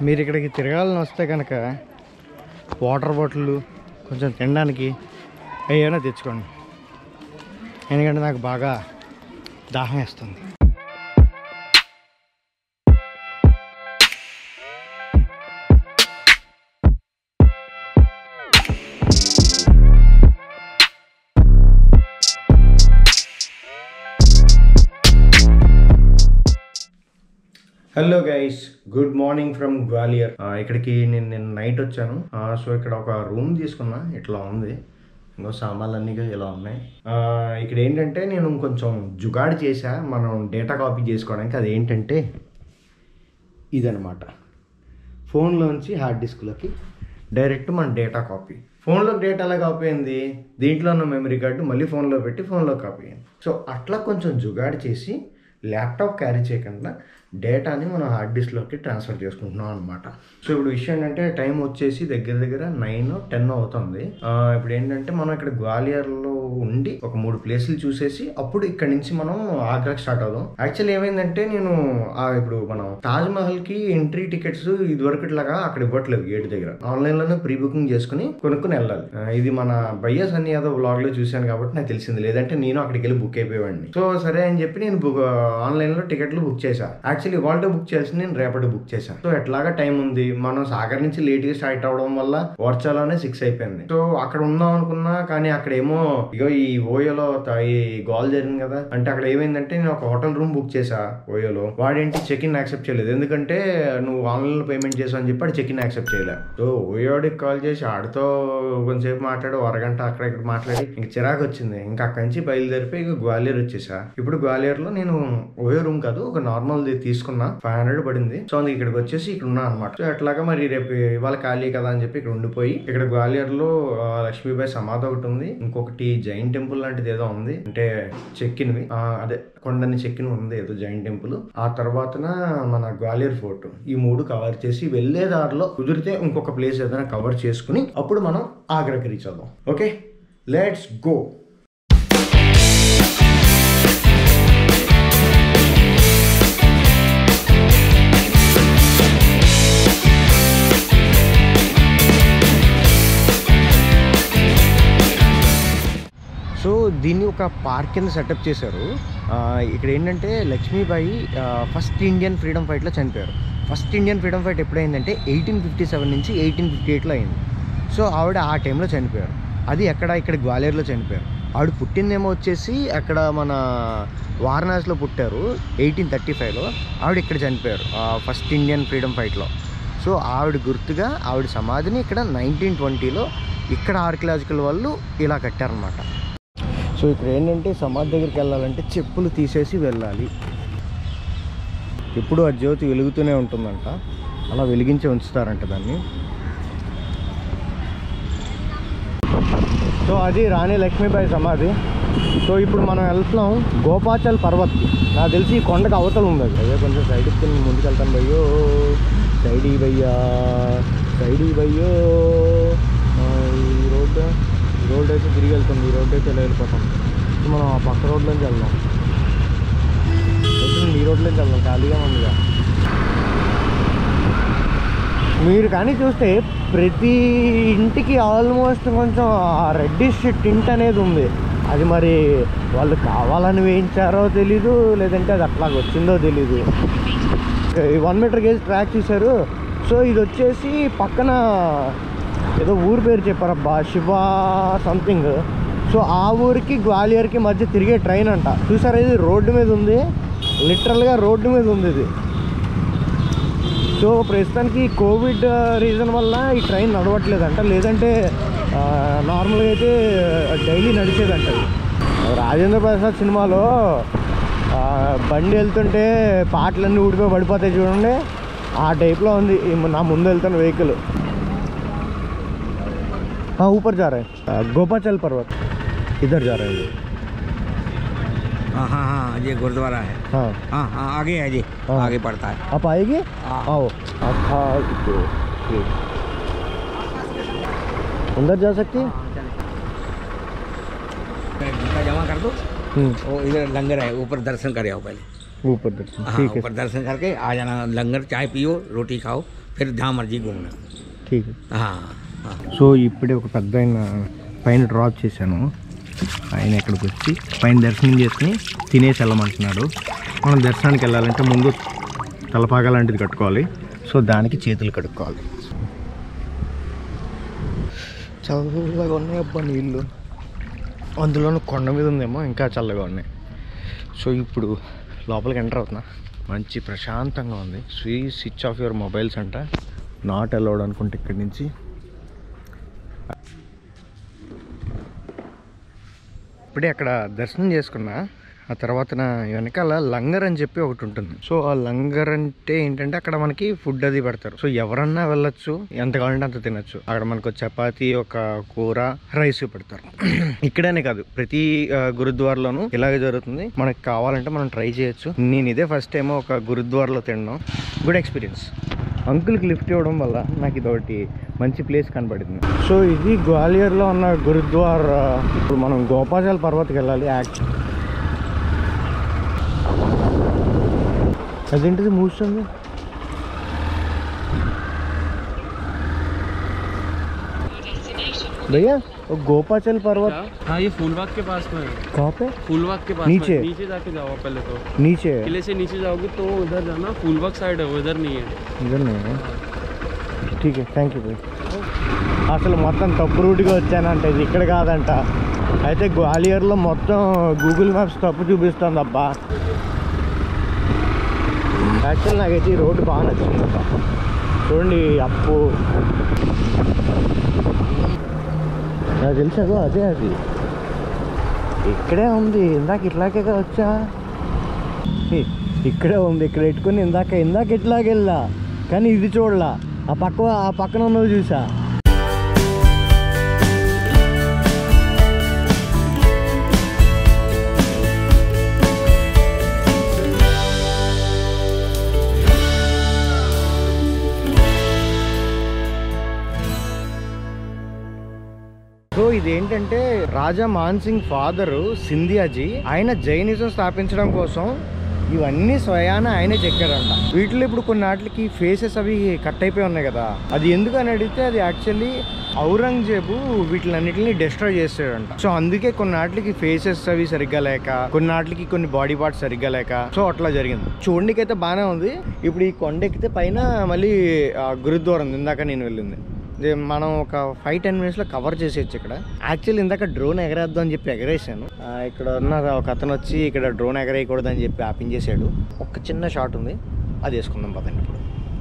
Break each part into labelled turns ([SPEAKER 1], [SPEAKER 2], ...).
[SPEAKER 1] మీరు ఇక్కడికి తిరగాలని వస్తే కనుక వాటర్ బాటిల్ కొంచెం తినడానికి ఏమైనా తెచ్చుకోండి ఎందుకంటే నాకు బాగా దాహం వేస్తుంది hello guys good morning from Gwalior ఆ, ఇక్కడికి నేను నేను నైట్ వచ్చాను ఆ, సో ఇక్కడ ఒక రూమ్ తీసుకున్నా ఇట్లా ఉంది ఇంకో సామాన్లు అన్నీ ఇలా ఉన్నాయి ఆ, ఇక్కడ ఏంటంటే నేను కొంచెం జుగాడు చేసా మనం డేటా కాపీ చేసుకోవడానికి అది ఏంటంటే ఇదనమాట ఫోన్లోంచి హార్డ్ డిస్క్లోకి డైరెక్ట్ మన డేటా కాపీ ఫోన్లో డేటా ఎలా కాపీ అయింది దీంట్లో ఉన్న మెమరీ కార్డు మళ్ళీ ఫోన్లో పెట్టి ఫోన్లో కాపీ అయింది సో అట్లా కొంచెం జుగాడు చేసి ల్యాప్టాప్ క్యారీ చేయకుండా డేటాని మనం హార్డ్ డిస్క్లోకి ట్రాన్స్ఫర్ చేసుకుంటున్నాం అనమాట సో ఇప్పుడు విషయం ఏంటంటే టైం వచ్చేసి దగ్గర దగ్గర నైన్ టెన్ అవుతుంది ఆ, ఇప్పుడు ఏంటంటే మనం ఇక్కడ గ్వాలియర్లో ఉండి ఒక మూడు ప్లేసులు చూసేసి అప్పుడు ఇక్కడ నుంచి మనం ఆగ్రాకి స్టార్ట్ అవుదాం యాక్చువల్లీ ఏమైందంటే నేను ఆ ఇప్పుడు మనం తాజ్ మహల్ కి ఎంట్రీ టికెట్స్ ఇదివరకు ఇట్లాగా అక్కడ ఇవ్వట్లేదు గేట్ దగ్గర ఆన్లైన్ లోనే ప్రీ బుకింగ్ చేసుకుని కొనుక్కుని వెళ్ళాలి ఆ, ఇది మన బయ్యస్ అన్ని ఏదో వ్లాగ్ లో చూశాను కాబట్టి నాకు తెలిసింది లేదంటే నేను అక్కడికి వెళ్ళి బుక్ అయిపోయేవాడిని సో సరే అని చెప్పి నేను బుక్ ఆన్లైన్ లో టికెట్లు బుక్ చేశా యాక్చువల్లీ ఇవాళ బుక్ చేసి నేను రేపటి బుక్ చేశాను సో ఎట్లాగా టైం ఉంది మనం సాగర్ నుంచి లేట్ గా స్టార్ట్ అవడం వల్ల వర్చాలోనే సిక్స్ అయిపోయింది సో అక్కడ ఉందాం అనుకున్నా కానీ అక్కడ ఏమో ఇగో ఈ ఓయోలో త- ఈ గోల్ జరిగింది కదా అంటే అక్కడ ఏమైందంటే నేను ఒక హోటల్ రూమ్ బుక్ చేశా ఓయోలో వాడేంటి చెక్ ఇన్ యాక్సెప్ట్ చేయలేదు ఎందుకంటే నువ్వు ఆన్లైన్ లో పేమెంట్ చేసావు అని చెప్పి చెక్ ఇన్ యాక్సెప్ట్ చేయలే సో ఓయోడికి కాల్ చేసి ఆడితో కొంచెంసేపు మాట్లాడి ఓ అరగంట అక్కడ ఇక్కడ మాట్లాడి ఇంక చిరాకు వచ్చింది ఇంకా అక్కడి నుంచి బయలుదేరిపోయి ఇక గ్వాలియర్ వచ్చేసా ఇప్పుడు గ్వాలియర్ లో నేను ఓయో రూమ్ కాదు ఒక నార్మల్ తీసుకున్నా ఫైవ్ హండ్రెడ్ పడింది సో అందుకే ఇక్కడికి వచ్చేసి ఇక్కడ ఉన్నా అనమాట సో అట్లాగా మరి రేపు ఇవాళ ఖాళీ కదా అని చెప్పి ఇక్కడ ఉండిపోయి ఇక్కడ గ్వాలియర్ లో ఆ, లక్ష్మీబాయి సమాధి ఒకటి ఉంది ఇంకొకటి జైన్ టెంపుల్ లాంటిది ఏదో ఉంది అంటే చెక్కినవి ఆ, అదే కొండని చెక్కిన ఉంది ఏదో జైన్ టెంపుల్ ఆ తర్వాతన మన గ్వాలియర్ ఫోర్ట్ ఈ మూడు కవర్ చేసి వెళ్లే దారిలో కుదిరితే ఇంకొక ప్లేస్ ఏదైనా కవర్ చేసుకుని అప్పుడు మనం ఆగ్రాకి రీచ్ అవుదాం ఓకే లెట్స్ గో సో దీన్ని ఒక పార్క్ కింద సెటప్ చేశారు ఆ, ఇక్కడ ఏంటంటే లక్ష్మీబాయి ఫస్ట్ ఇండియన్ ఫ్రీడమ్ ఫైట్లో చనిపోయారు ఫస్ట్ ఇండియన్ ఫ్రీడమ్ ఫైట్ ఎప్పుడైందంటే ఎయిటీన్ ఫిఫ్టీ సెవెన్ నుంచి ఎయిటీన్ ఫిఫ్టీ ఎయిట్లో అయింది సో ఆవిడ ఆ టైంలో చనిపోయారు అది ఎక్కడ ఇక్కడ గ్వాలియర్లో చనిపోయారు ఆవిడ పుట్టిందేమో వచ్చేసి అక్కడ మన వారణాసిలో పుట్టారు ఎయిటీన్ థర్టీ ఫైవ్లో ఆవిడ ఇక్కడ చనిపోయారు ఫస్ట్ ఇండియన్ ఫ్రీడమ్ ఫైట్లో సో ఆవిడ గుర్తుగా ఆవిడ సమాధిని ఇక్కడ నైన్టీన్ ట్వంటీలో ఇక్కడ ఆర్కియలాజికల్ వాళ్ళు ఇలా కట్టారనమాట సో ఇక్కడ ఏంటంటే సమాధి దగ్గరికి వెళ్ళాలంటే చెప్పులు తీసేసి వెళ్ళాలి ఎప్పుడు ఆ జ్యోతి వెలుగుతూనే ఉంటుందంట అలా వెలిగించి ఉంచుతారంట దాన్ని సో అది రాణి లక్ష్మీబాయి సమాధి సో ఇప్పుడు మనం వెళ్తున్నాం గోపాచల్ పర్వత్కి నాకు తెలిసి ఈ కొండకు అవతల ఉంది అది అదే కొంచెం సైడ్కి ముందుకు వెళ్తాను భయ్యో సైడ్ భయ్యా సైడ్ భయ్యో ఆ, ఈ రోడ్డు ఈ రోడ్డు అయితే తిరిగి వెళ్తుంది ఈ రోడ్డు అయితే ఇలా వెళ్ళిపోతాం సో మనం ఆ పక్క రోడ్లోంచి వెళ్దాం అయితే ఈ రోడ్లోంచి వెళ్దాం ఖాళీగా ఉందిగా మీరు కానీ చూస్తే ప్రతి ఇంటికి ఆల్మోస్ట్ కొంచెం రెడ్డిష్ టింట్ అనేది ఉంది అది మరి వాళ్ళు కావాలని వేయించారో తెలీదు లేదంటే అది అట్లా వచ్చిందో తెలీదు ఈ వన్ మీటర్ గేజ్ ట్రాక్ చూశారు సో ఇది వచ్చేసి పక్కన ఏదో ఊరు పేరు చెప్పారబ్బా శివ సంథింగ్ సో ఆ ఊరికి గ్వాలియర్కి మధ్య తిరిగే ట్రైన్ అంట చూసారా ఇది రోడ్డు మీద ఉంది లిటరల్గా రోడ్డు మీద ఉంది ఇది సో ప్రస్తుతానికి కోవిడ్ రీజన్ వల్ల ఈ ట్రైన్ నడవట్లేదంట లేదంటే ఆ, నార్మల్గా అయితే డైలీ నడిచేదంట ఇది. రాజేంద్ర ప్రసాద్ సినిమాలో ఆ, బండి వెళ్తుంటే పాటలన్నీ ఊడిపోయి పడిపోతాయి చూడండి ఆ టైప్లో ఉంది ఈ నా ముందు వెళ్తున్న వెహికల్ हाँ ऊपर जा रहे हैं आ, गोपाचल पर्वत इधर जा रहे हैं ये
[SPEAKER 2] हाँ हाँ हाँ ये गुरुद्वारा है
[SPEAKER 1] हाँ
[SPEAKER 2] हाँ हाँ आगे है जी
[SPEAKER 1] हाँ।
[SPEAKER 2] आगे पड़ता है
[SPEAKER 1] आप आएगी
[SPEAKER 2] हाँ।
[SPEAKER 1] आओ अच्छा दो एक अंदर जा सकती है
[SPEAKER 2] जूता जमा कर दो
[SPEAKER 1] हम्म,
[SPEAKER 2] वो इधर लंगर है ऊपर दर्शन कर आओ पहले
[SPEAKER 1] ऊपर दर्शन
[SPEAKER 2] हाँ
[SPEAKER 1] ठीक है
[SPEAKER 2] ऊपर दर्शन करके आ जाना लंगर चाय पियो रोटी खाओ फिर जहाँ मर्जी घूमना
[SPEAKER 1] ఠీక్
[SPEAKER 2] हाँ हाँ
[SPEAKER 1] సో ఇప్పుడే ఒక పెద్ద ఆయన పైన డ్రాప్ చేశాను ఆయన ఇక్కడికి వచ్చి పైన దర్శనం చేసుకుని తినేసి వెళ్ళమంటున్నాడు మనం దర్శనానికి వెళ్ళాలంటే ముందు తలపాగా లాంటిది కట్టుకోవాలి సో దానికి చేతులు కడుక్కోవాలి చల్లగా ఉన్నాయి అబ్బా నీళ్ళు అందులోనూ కొండ మీద ఉందేమో ఇంకా చల్లగా ఉన్నాయి సో ఇప్పుడు లోపలికి ఎంటర్ అవుతున్నా మంచి ప్రశాంతంగా ఉంది స్వీ స్విచ్ ఆఫ్ యువర్ మొబైల్స్ అంట నాట్ అలౌడ్ అనుకుంటే ఇక్కడి నుంచి ఇప్పుడే అక్కడ దర్శనం చేసుకున్నా ఆ తర్వాత నా వెనకాల లంగర్ అని చెప్పి ఒకటి ఉంటుంది సో ఆ లంగర్ అంటే ఏంటంటే అక్కడ మనకి ఫుడ్ అది పెడతారు సో ఎవరన్నా వెళ్ళొచ్చు ఎంత కావాలంటే అంత తినొచ్చు అక్కడ మనకు చపాతీ ఒక కూర రైస్ పెడతారు ఇక్కడనే కాదు ప్రతి ఆ, గురుద్వారలోనూ ఇలాగే జరుగుతుంది మనకి కావాలంటే మనం ట్రై చేయొచ్చు నేను ఇదే ఫస్ట్ టైం ఒక గురుద్వారలో తినడం గుడ్ ఎక్స్పీరియన్స్ అంకుల్కి లిఫ్ట్ ఇవ్వడం వల్ల నాకు ఇది ఒకటి మంచి ప్లేస్ కనబడింది సో ఇది గ్వాలియర్లో ఉన్న గురుద్వార్ ఆ, ఇప్పుడు మనం గోపాజాల్ పర్వత్కి వెళ్ళాలి యాక్ట్ అదేంటిది మూస్తుంది भैया वो गोपाचल पर्वत
[SPEAKER 3] हाँ ये फूलबाग के पास में है
[SPEAKER 1] कहाँ पे
[SPEAKER 3] फूलबाग के पास
[SPEAKER 1] नीचे?
[SPEAKER 3] में है। नीचे जाके जाओ पहले तो
[SPEAKER 1] नीचे है
[SPEAKER 3] किले से नीचे जाओगे तो उधर जाना फूलबाग साइड है वो इधर नहीं है
[SPEAKER 1] ఇద్దరు ఠీక్ థ్యాంక్ యూ భాయ్ అసలు మొత్తం తప్పు రూట్గా వచ్చానంట ఇది ఇక్కడ కాదంట అయితే గ్వాలియర్లో మొత్తం గూగుల్ మ్యాప్స్ తప్పు చూపిస్తుంది అబ్బా యాక్చువల్ నాకైతే ఈ రోడ్డు బాగా నచ్చింది అబ్బా చూడండి అప్పు నాకు తెలుసు అదే అది ఇక్కడే ఉంది ఇందాక ఇట్లాగే వచ్చా హే, ఇక్కడే ఉంది ఇక్కడ పెట్టుకుని ఇందాక ఇందాక ఇట్లాగే వెళ్ళా కానీ ఇది చూడలా ఆ పక్క ఆ పక్కన ఉన్నది చూసా సో ఇదేంటంటే రాజా మాన్ సింగ్ ఫాదరు సింధియాజీ ఆయన జైనిజం స్థాపించడం కోసం ఇవన్నీ స్వయాన ఆయనే చెక్కారంట వీటిలో ఇప్పుడు కొన్నాటికి ఫేసెస్ అవి కట్ అయిపోయి ఉన్నాయి కదా అది ఎందుకు అని అడిగితే అది యాక్చువల్లీ ఔరంగజేబు వీటిలన్నిటిని డిస్ట్రాయ్ చేస్తాడంట సో అందుకే కొన్నాటికి ఫేసెస్ అవి సరిగ్గా లేక కొన్నాటికి కొన్ని బాడీ పార్ట్స్ సరిగ్గా లేక సో అట్లా జరిగింది చూడడానికి బాగానే ఉంది ఇప్పుడు ఈ కొండ ఎక్కితే పైన మళ్ళీ ఆ, గురుద్వారం ఉంది ఇందాక నేను వెళ్ళింది ఇది మనం ఒక ఫైవ్ టెన్ మినిట్స్లో కవర్ చేసేయచ్చు ఇక్కడ యాక్చువల్లీ ఇందాక డ్రోన్ ఎగరేద్దాం అని చెప్పి ఎగరేసాను ఆ, ఇక్కడ ఉన్న ఒక అతను వచ్చి ఇక్కడ డ్రోన్ ఎగరేయకూడదు అని చెప్పి ఆపించేసాడు ఒక చిన్న షాట్ ఉంది అది వేసుకుందాం పదండి ఇప్పుడు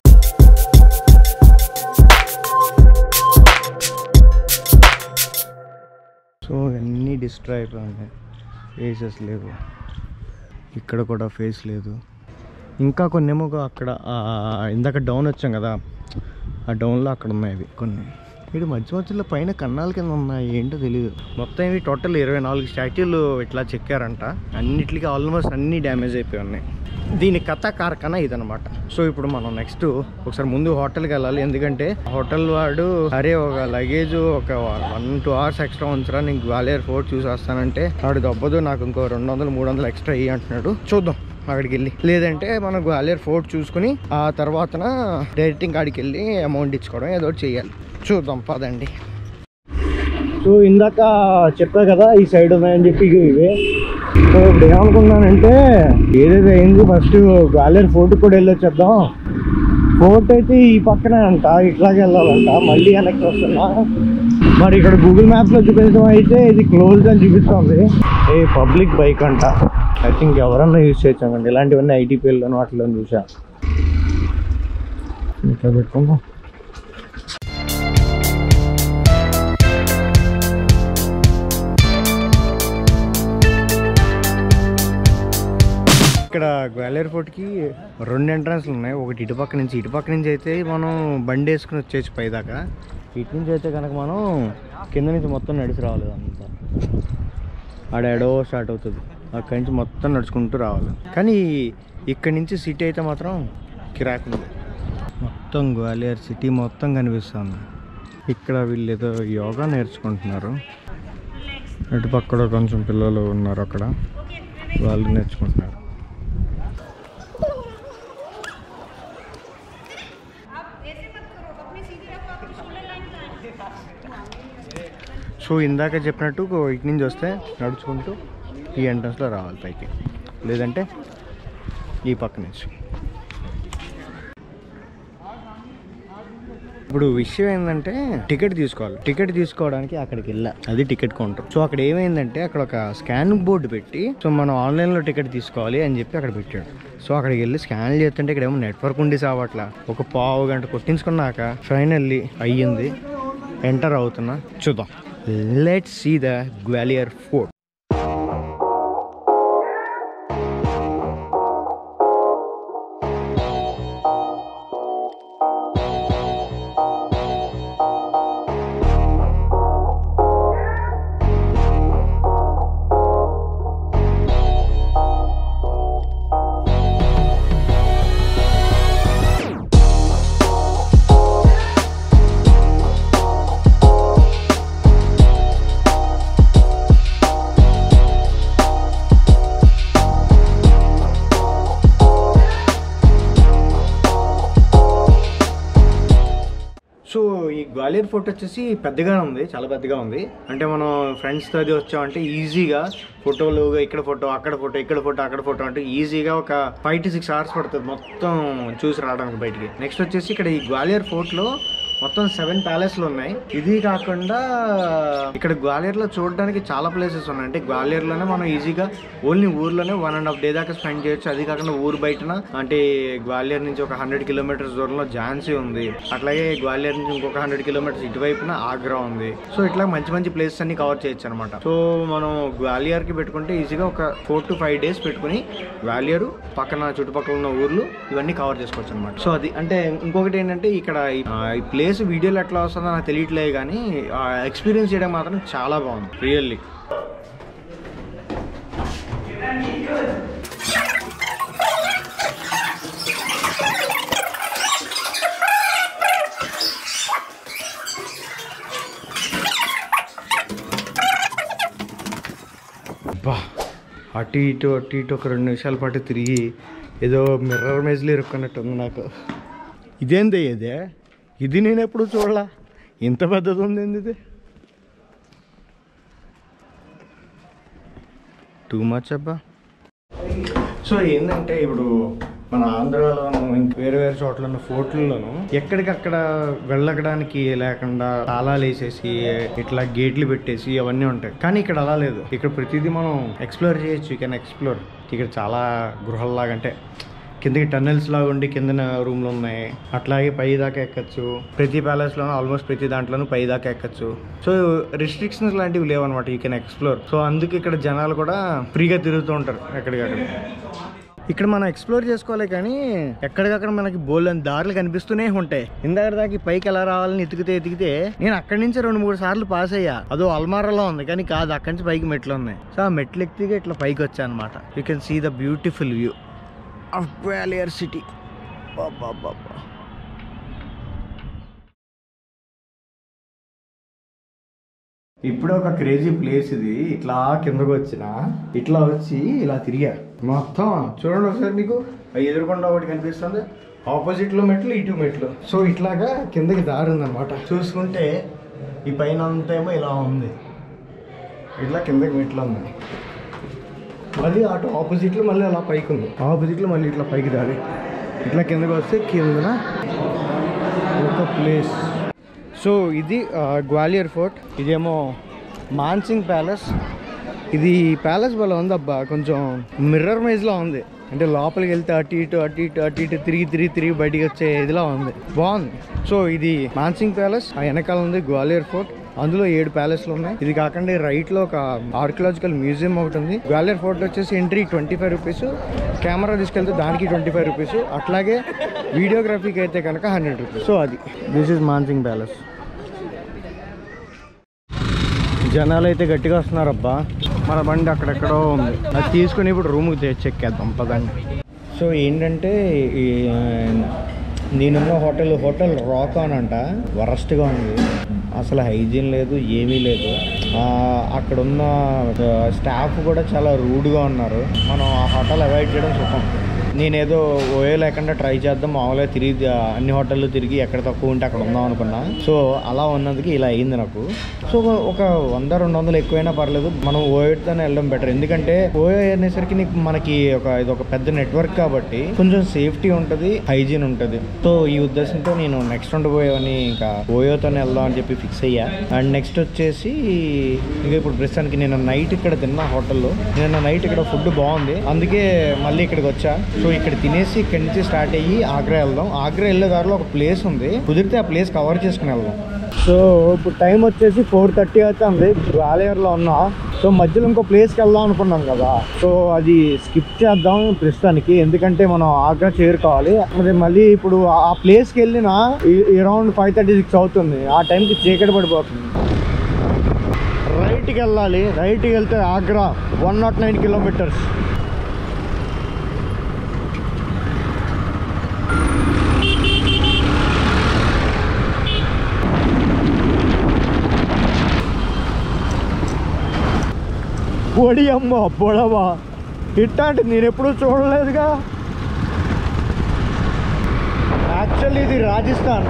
[SPEAKER 1] సో అన్నీ డిస్ట్రాయ్ అయిపోయి ఉన్నాయి ఫేసెస్ లేవు ఇక్కడ కూడా ఫేస్ లేదు ఇంకా కొన్ని ఏమో అక్కడ ఆ, ఇందాక డౌన్ వచ్చాం కదా ఆ డౌన్లో అక్కడ ఉన్నాయి ఇవి కొన్ని ఇటు మధ్య మధ్యలో పైన కన్నాల కింద ఉన్నాయి ఏంటో తెలియదు మొత్తం ఇవి టోటల్ ఇరవై నాలుగు స్టాట్యూలు ఇట్లా చెక్కారంట అన్నిటికీ ఆల్మోస్ట్ అన్నీ డ్యామేజ్ అయిపోయి ఉన్నాయి దీని కథ కార్ఖానా ఇదనమాట సో ఇప్పుడు మనం నెక్స్ట్ ఒకసారి ముందు హోటల్కి వెళ్ళాలి ఎందుకంటే హోటల్ వాడు అరే ఒక లగేజ్ ఒక వన్ టూ అవర్స్ ఎక్స్ట్రా ఉంచరా నేను గ్వాలియర్ ఫోర్ట్ చూసి వస్తానంటే వాడు దొబ్బదు నాకు ఇంకో రెండు వందలు మూడు వందలు ఎక్స్ట్రా ఇయ్యి అంటున్నాడు చూద్దాం అక్కడికి వెళ్ళి లేదంటే మనం గ్వాలియర్ ఫోర్ట్ చూసుకుని ఆ తర్వాతన డైరెక్టింగ్ కాడికి వెళ్ళి అమౌంట్ ఇచ్చుకోవడం ఏదో ఒకటి చేయాలి చూద్దాం పదండి సో ఇందాక చెప్పా కదా ఈ సైడ్ ఉన్నాయని చెప్పి ఇగో ఇవే సో ఇప్పుడు ఏమనుకున్నానంటే ఏదైతే అయింది ఫస్ట్ గ్వాలియర్ ఫోర్ట్ కూడా వెళ్ళొచ్చేద్దాం ఫోర్ట్ అయితే ఈ పక్కనే అంట ఇట్లాగే వెళ్ళాలంట మళ్ళీ వెనక్కి వస్తున్నా మరి ఇక్కడ గూగుల్ మ్యాప్లో చూపించడం అయితే ఇది క్లోజ్ అని చూపిస్తుంది ఏ పబ్లిక్ బైక్ అంట ఐ థింక్ ఎవరన్నా యూజ్ చేయొచ్చండి ఇలాంటివన్నీ ఐటీపీఎల్లోనూ వాటిలో చూసా ఇట్లా పెట్టుకుందాం ఇక్కడ గ్వాలియర్ ఫోర్ట్కి రెండు ఎంట్రన్స్లు ఉన్నాయి ఒకటి ఇటుపక్క నుంచి ఇటుపక్క నుంచి అయితే మనం బండి వేసుకుని వచ్చేసి పైదాకా ఇటు నుంచి అయితే కనుక మనం కింద నుంచి మొత్తం నడిచి రావాలి అంతా ఆడ ఎడో స్టార్ట్ అవుతుంది అక్కడి నుంచి మొత్తం నడుచుకుంటూ రావాలి కానీ ఇక్కడి నుంచి సిటీ అయితే మాత్రం కిరాక్ ఉంది మొత్తం గ్వాలియర్ సిటీ మొత్తం కనిపిస్తుంది ఇక్కడ వీళ్ళు ఏదో యోగా నేర్చుకుంటున్నారు అటుపక్క కూడా కొంచెం పిల్లలు ఉన్నారు అక్కడ వాళ్ళు నేర్చుకుంటున్నారు సో ఇందాక చెప్పినట్టు ఇటు నుంచి వస్తే నడుచుకుంటూ ఈ ఎంట్రన్స్లో రావాలి పైకి లేదంటే ఈ పక్క నుంచి ఇప్పుడు విషయం ఏంటంటే టికెట్ తీసుకోవాలి టికెట్ తీసుకోవడానికి అక్కడికి వెళ్ళా అది టికెట్ కౌంటర్ సో అక్కడ ఏమైందంటే అక్కడ ఒక స్కాన్ బోర్డు పెట్టి సో మనం ఆన్లైన్లో టికెట్ తీసుకోవాలి అని చెప్పి అక్కడ పెట్టాడు సో అక్కడికి వెళ్ళి స్కాన్ చేస్తుంటే ఇక్కడ ఏమో నెట్వర్క్ ఉండి సావట్లా ఒక పావు గంట కొట్టించుకున్నాక ఫైనల్లీ అయ్యింది ఎంటర్ అవుతున్నా చూద్దాం let's see the Gwalior fort so ఈ గ్వాలియర్ ఫోర్ట్ వచ్చేసి పెద్దగానే ఉంది చాలా పెద్దగా ఉంది అంటే మనం ఫ్రెండ్స్తో అది వచ్చామంటే ఈజీగా ఫోటోలు ఇక్కడ ఫోటో అక్కడ ఫోటో ఇక్కడ ఫోటో అక్కడ ఫోటో అంటే ఈజీగా ఒక ఫైవ్ టు సిక్స్ అవర్స్ పడుతుంది మొత్తం చూసి రావడానికి బయటికి నెక్స్ట్ వచ్చేసి ఇక్కడ ఈ గ్వాలియర్ ఫోర్ట్లో మొత్తం సెవెన్ ప్యాలెస్లు ఉన్నాయి ఇది కాకుండా ఇక్కడ గ్వాలియర్లో చూడడానికి చాలా ప్లేసెస్ ఉన్నాయి అంటే గ్వాలియర్లోనే మనం ఈజీగా ఓన్లీ ఊర్లోనే వన్ అండ్ హాఫ్ డే దాకా స్పెండ్ చేయొచ్చు అది కాకుండా ఊరు బయటన అంటే గ్వాలియర్ నుంచి ఒక హండ్రెడ్ కిలోమీటర్స్ దూరంలో ఝాన్సీ ఉంది అట్లాగే గ్వాలియర్ నుంచి ఇంకొక హండ్రెడ్ కిలోమీటర్స్ ఇటువైపున ఆగ్రా ఉంది సో ఇట్లా మంచి మంచి ప్లేసెస్ అన్ని కవర్ చేయొచ్చు అనమాట సో మనం గ్వాలియర్ కి పెట్టుకుంటే ఈజీగా ఒక ఫోర్ టు ఫైవ్ డేస్ పెట్టుకుని గ్వాలియర్ పక్కన చుట్టుపక్కల ఉన్న ఊర్లు ఇవన్నీ కవర్ చేసుకోవచ్చు అనమాట సో అది అంటే ఇంకొకటి ఏంటంటే ఇక్కడ ఈ- ఆ, ఈ ప్లేస్ వీడియోలో ఎట్లా వస్తుందో నాకు తెలియట్లేదు కానీ ఎక్స్పీరియన్స్ చేయడం మాత్రం చాలా బాగుంది రియల్లీ బా అటు ఇటు అటు ఇటు ఒక రెండు నిమిషాల పాటు తిరిగి ఏదో మిర్రర్ మేజ్లో ఇరుక్కున్నట్టు ఉంది నాకు ఇదేంది ఇదే ఇది నేను ఎప్పుడు చూడలా ఇంత పెద్దది ఉంది ఏంది ఇది టూ మచ్ అబ్బా సో ఏంటంటే ఇప్పుడు మన ఆంధ్రాలోను ఇంక వేరే వేరే చోట్ల ఫోర్ట్లలోను ఎక్కడికక్కడ వెళ్ళడానికి లేకుండా తాళాలు వేసేసి ఇట్లా గేట్లు పెట్టేసి అవన్నీ ఉంటాయి కానీ ఇక్కడ అలా లేదు ఇక్కడ ప్రతిదీ మనం ఎక్స్ప్లోర్ చేయొచ్చు యూ కెన్ ఎక్స్ప్లోర్ ఇక్కడ చాలా గృహాల్లాగా అంటే కిందకి టన్నెల్స్ లాగా ఉండి కిందన రూమ్లు ఉన్నాయి అట్లాగే పై దాకా ఎక్కచ్చు ప్రతి ప్యాలెస్లోనూ ఆల్మోస్ట్ ప్రతి దాంట్లోనూ పై దాకా ఎక్కచ్చు సో రిస్ట్రిక్షన్స్ లాంటివి లేవన్నమాట యూ కెన్ ఎక్స్ప్లోర్ సో అందుకే ఇక్కడ జనాలు కూడా ఫ్రీగా తిరుగుతూ ఉంటారు ఎక్కడికక్కడ ఇక్కడ మనం ఎక్స్ప్లోర్ చేసుకోవాలి కానీ ఎక్కడికక్కడ మనకి బోల్డ్ దారులు కనిపిస్తూనే ఉంటాయి ఇందాక దాకా ఈ పైకి ఎలా రావాలని ఎతికితే ఎతికితే నేను అక్కడి నుంచి రెండు మూడు సార్లు పాస్ అయ్యా అదో అల్మారాలో ఉంది కానీ కాదు అక్కడి నుంచి పైకి మెట్లు ఉన్నాయి సో ఆ మెట్లు ఎక్కితే ఇట్లా పైకి వచ్చా అనమాట you can see the beautiful view of Gwalior city బాబా ఇప్పుడు ఒక క్రేజీ ప్లేస్ ఇది ఇట్లా కిందకు వచ్చిన ఇట్లా వచ్చి ఇలా తిరిగా మొత్తం చూడండి ఒకసారి మీకు ఆ ఎదురుకొండ ఒకటి కనిపిస్తుంది ఆపోజిట్ లో మెట్లు ఇటు మెట్లు సో ఇట్లాగా కిందకి దారి ఉందన్నమాట చూసుకుంటే ఈ పైన అంతా ఏమో ఇలా ఉంది ఇట్లా కిందకి మెట్లు ఉంది మళ్ళీ అటు ఆపోజిట్లో మళ్ళీ అలా పైకి ఉంది ఆపోజిట్లో మళ్ళీ ఇట్లా పైకి దారి ఇట్లా కిందకి వస్తే కిందన ఒక ప్లేస్ సో ఇది ఆ, గ్వాలియర్ ఫోర్ట్ ఇదేమో మాన్సింగ్ ప్యాలెస్ ఇది ప్యాలెస్ వల్ల ఉంది అబ్బా కొంచెం మిర్రర్ మేజ్లో ఉంది అంటే లోపలికి వెళ్తే అటు ఇటు అటు ఇటు అటు ఇటు తిరిగి తిరిగి తిరిగి బయటికి వచ్చే ఇదిలా ఉంది బాగుంది సో ఇది మాన్సింగ్ ప్యాలెస్ ఆ వెనకాల ఉంది గ్వాలియర్ ఫోర్ట్ అందులో ఏడు ప్యాలెస్లు ఉన్నాయి ఇది కాకుండా రైట్ లో ఒక ఆర్కియలాజికల్ మ్యూజియం ఒకటి ఉంది గ్వాలియర్ ఫోర్ట్ వచ్చేసి entry twenty five rupees camera తీసుకెళ్తే దానికి ట్వంటీ ఫైవ్ రూపీస్ అట్లాగే వీడియోగ్రఫీకి అయితే కనుక హండ్రెడ్ రూపీస్ సో అది దిస్ ఇస్ మాన్సింగ్ ప్యాలెస్ జనాలు అయితే గట్టిగా వస్తున్నారు అబ్బా మన బండి అక్కడెక్కడో ఉంది అది తీసుకుని ఇప్పుడు రూమ్కి తెచ్చి ఎక్కేద్దాం పదండి సో ఏంటంటే ఈ ఆ, నేనున్న హోటల్ హోటల్ రాక్ ఆన్ అంట వరస్ట్గా ఉంది అసలు హైజీన్ లేదు ఏమీ లేదు ఆ, అక్కడున్న స్టాఫ్ కూడా చాలా రూడ్గా ఉన్నారు మనం ఆ హోటల్ అవాయిడ్ చేయడం సుఖం నేనేదో ఓయో లేకుండా ట్రై చేద్దాం మామూలుగా తిరిగి ఆ, అన్ని హోటళ్ళు తిరిగి ఎక్కడ తక్కువ ఉంటే అక్కడ ఉందాం అనుకున్నా సో అలా ఉన్నందుకు ఇలా అయింది నాకు సో ఒక వంద రెండు వందలు ఎక్కువైనా పర్లేదు మనం ఓయోతోనే వెళ్ళడం బెటర్ ఎందుకంటే ఓయో అనేసరికి నీకు మనకి ఒక ఇది ఒక పెద్ద నెట్వర్క్ కాబట్టి కొంచెం సేఫ్టీ ఉంటుంది హైజీన్ ఉంటుంది సో ఈ ఉద్దేశంతో నేను నెక్స్ట్ ఉండబోయేవని ఇంకా ఓయోతోనే వెళ్దాం అని చెప్పి ఫిక్స్ అయ్యా అండ్ నెక్స్ట్ వచ్చేసి ఇంకా ఇప్పుడు ప్రస్తుతానికి నేను నైట్ ఇక్కడ తిన్నా హోటల్లో నిన్న నైట్ ఇక్కడ ఫుడ్ బాగుంది అందుకే మళ్ళీ ఇక్కడికి వచ్చా సో ఇక్కడ తినేసి ఇక్కడి నుంచి స్టార్ట్ అయ్యి ఆగ్రా వెళ్దాం ఆగ్రా వెళ్ళే దారిలో ఒక ప్లేస్ ఉంది కుదిరితే ఆ ప్లేస్ కవర్ చేసుకుని వెళ్దాం సో ఇప్పుడు టైం వచ్చేసి ఫోర్ థర్టీ అవుతుంది గ్వాలియర్లో ఉన్నా సో మధ్యలో ఇంకో ప్లేస్కి వెళ్దాం అనుకున్నాం కదా సో అది స్కిప్ చేద్దాం ప్రస్తుతానికి ఎందుకంటే మనం ఆగ్రా చేరుకోవాలి అది మళ్ళీ ఇప్పుడు ఆ ప్లేస్కి వెళ్ళిన అరౌండ్ ఫైవ్ థర్టీ సిక్స్ అవుతుంది ఆ టైంకి చీకటి పడిపోతుంది రైట్కి వెళ్ళాలి రైట్కి వెళ్తే Agra one not nine kilometres పొడి అమ్మ పొడవా ఇట్లాంటిది నేను ఎప్పుడూ చూడలేదుగా యాక్చువల్లీ ఇది రాజస్థాన్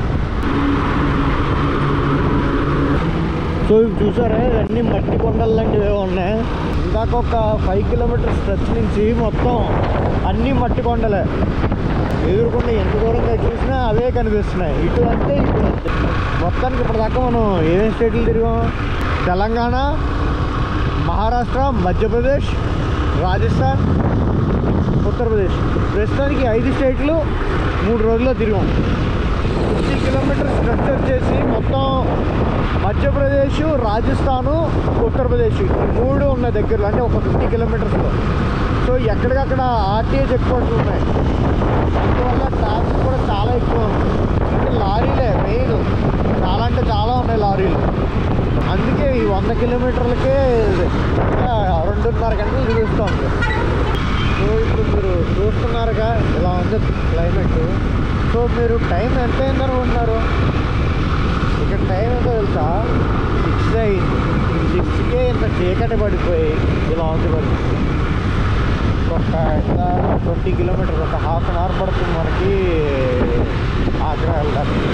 [SPEAKER 1] సో ఇవి చూసారా ఇవన్నీ మట్టి కొండలు లాంటివి ఏవో ఉన్నాయి ఇందాక ఒక ఫైవ్ కిలోమీటర్ స్ట్రెచ్ నుంచి మొత్తం అన్నీ మట్టి కొండలే ఎదురుకుండా ఎంత దూరంగా చూసినా అవే కనిపిస్తున్నాయి ఇటు అంటే ఇటు అంతే మొత్తానికి ఇప్పటిదాకా మనం ఏమేమి స్టేట్లు తిరిగాం తెలంగాణ మహారాష్ట్ర మధ్యప్రదేశ్ రాజస్థాన్ ఉత్తరప్రదేశ్ ప్రస్తుతానికి ఐదు స్టేట్లు మూడు రోజుల్లో తిరిగాం ఫిఫ్టీ కిలోమీటర్ స్ట్రెచ్ వచ్చేసి మొత్తం మధ్యప్రదేశ్ రాజస్థాను ఉత్తరప్రదేశ్ ఈ మూడు ఉన్నాయి దగ్గరలో అంటే ఒక ఫిఫ్టీ కిలోమీటర్స్లో సో ఎక్కడికక్కడ ఆర్టీఏ చెక్ పోస్టులు ఉన్నాయి అందువల్ల ట్రాఫిక్ కూడా చాలా ఎక్కువ ఉంది అంటే లారీలే మెయిన్ చాలా అంటే చాలా ఉన్నాయి లారీలు అందుకే ఈ వంద కిలోమీటర్లకే ఇంకా రెండున్నర గంటలు తిరుగుస్తాం సో ఇప్పుడు మీరు చూస్తున్నారుగా ఇలా ఉంది క్లైమేట్ సో మీరు టైం ఎంత అయిందని అనుకుంటున్నారు ఇక్కడ టైం ఎంతో తెలుసా సిక్స్ అయింది సిక్స్కే ఇంత చీకటి పడిపోయి ఇలా ఉంది పరిస్థితి ఒక ట్వంటీ కిలోమీటర్స్ ఒక హాఫ్ అన్ అవర్ పడుతుంది మనకి ఆగ్రా వెళ్ళడానికి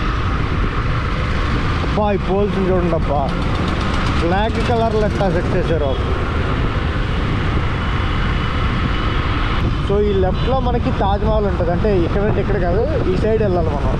[SPEAKER 1] అబ్బా ఈ పోల్స్ చూడండి అబ్బా బ్లాక్ కలర్ లెట్టా సెట్ చేశారు సో ఈ లెఫ్ట్లో మనకి తాజ్ మహల్ ఉంటుంది అంటే ఇక్కడ ఇక్కడ కాదు ఈ సైడ్ వెళ్ళాలి మనం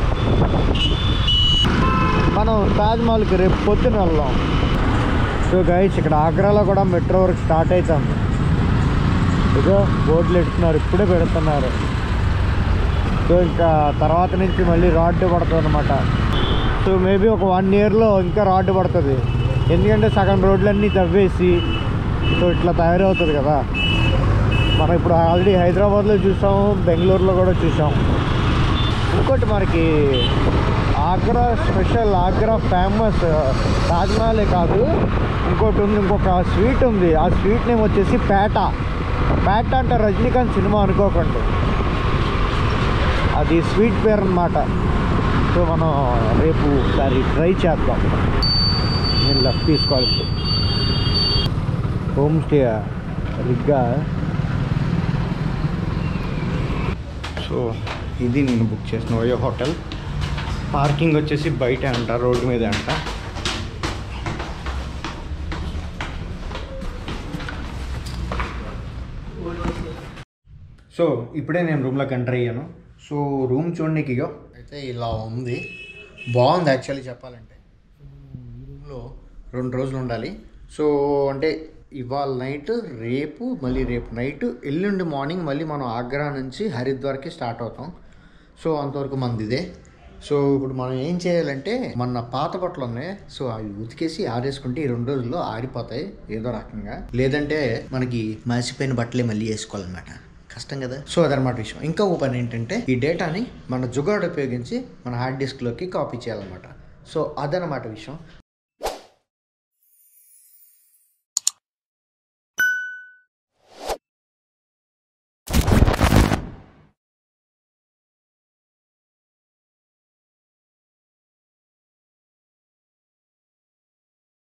[SPEAKER 1] మనం తాజ్ మహల్కి రేపు పొద్దున వెళ్దాం సో గైస్ ఇక్కడ ఆగ్రాలో కూడా మెట్రో వర్క్ స్టార్ట్ అవుతుంది ఇదో బోర్డులు ఎడుతున్నారు ఇప్పుడే పెడుతున్నారు సో ఇంకా తర్వాత నుంచి మళ్ళీ రాడ్ పడుతుంది అనమాట సో మేబీ ఒక వన్ ఇయర్లో ఇంకా రాడ్ పడుతుంది ఎందుకంటే సగం రోడ్లన్నీ తవ్వేసి సో ఇట్లా తయారవుతుంది కదా మనం ఇప్పుడు ఆల్రెడీ హైదరాబాద్లో చూసాం బెంగళూరులో కూడా చూసాం ఇంకోటి మనకి ఆగ్రా స్పెషల్ ఆగ్రా ఫేమస్ తాజ్మహలే కాదు ఇంకోటి ఉంది ఇంకొక స్వీట్ ఉంది ఆ స్వీట్ నేమ్ వచ్చేసి పేట పేట అంటే రజనీకాంత్ సినిమా అనుకోకండి అది స్వీట్ పేరు అన్నమాట సో మనం రేపు ఒకసారి ట్రై చేద్దాం నేను లెఫ్ట్ తీసుకోవాలి ఇప్పుడు. హోమ్ స్టే రిగ్గా సో ఇది నేను బుక్ చేసిన ఓయో హోటల్ పార్కింగ్ వచ్చేసి బయట అంట రోడ్డు మీద అంట సో ఇప్పుడే నేను రూమ్లోకి ఎంటర్ అయ్యాను సో రూమ్ చూడడానికి ఇగో అయితే ఇలా ఉంది బాగుంది యాక్చువల్లీ చెప్పాలంటే రూమ్లో రెండు రోజులు ఉండాలి సో అంటే ఇవాళ నైట్ రేపు మళ్ళీ రేపు నైట్ ఎల్లుండి మార్నింగ్ మళ్ళీ మనం ఆగ్రా నుంచి హరిద్వార్కి స్టార్ట్ అవుతాం సో అంతవరకు మనది ఇదే సో ఇప్పుడు మనం ఏం చేయాలంటే మన పాత బట్టలు ఉన్నాయి సో అవి ఉతికేసి ఆరేసుకుంటే ఈ రెండు రోజుల్లో ఆరిపోతాయి ఏదో రకంగా లేదంటే మనకి మాసిపోయిన బట్టలే మళ్ళీ వేసుకోవాలన్నమాట కష్టం కదా సో అదనమాట విషయం ఇంకా ఓ పని ఏంటంటే ఈ డేటాని మన జుగాడ్ ఉపయోగించి మన హార్డ్ డిస్క్లోకి కాపీ చేయాలన్నమాట సో అదనమాట విషయం